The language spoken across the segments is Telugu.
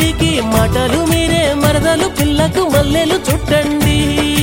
మాటికి మాటలు మీరే మరదలు పిల్లకు మల్లెలు చుట్టండి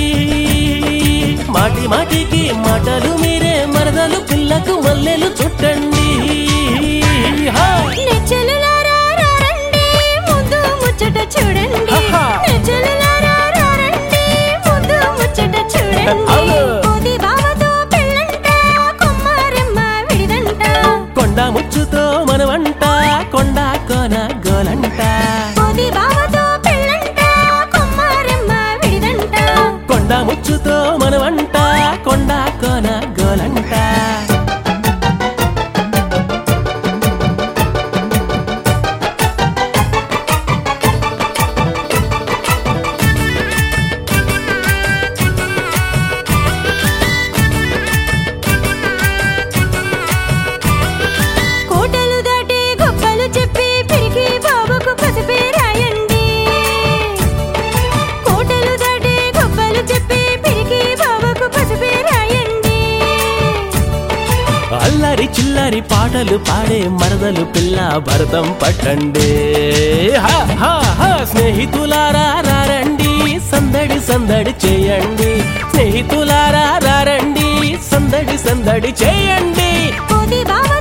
మాటి మాటికి మాటలు మీరే మరదలు పిల్లకు మల్లెలు చుట్టండి హా! నెచ్చెలులారా రండి ముందు ముచ్చట చూడండి ఆహా. నెచ్చెలులారా రండి ముందు ముచ్చట చూడండి అవును. కోతి బావతో పెళ్ళంట కొమ్మారెమ్మ విడిదంట కొండ ముచ్చుతో మనవంట కొండ కోన గోలంట కోతి బావతో పెళ్ళంట కొమ్మారెమ్మ విడిదంట కొండ ముచ్చుతో మనవంట కొండ కోన గోలంట కోటలు దాటి గొప్పలు చెప్పి పిరికి బాబుకు పసిపే రాయండి కోటలు దాటి గొప్పలు చెప్పి పిరికి బాబుకు పసిపే రాయండి అల్లరి చిల్లరి పాటలు పాడే మరదలు పిల్ల భరతం పట్టండి హా, హా, హా. స్నేహితులారా రారండి సందడి సందడి చేయండి స్నేహితులారా రారండి సందడి సందడి చేయండి కోతి బావ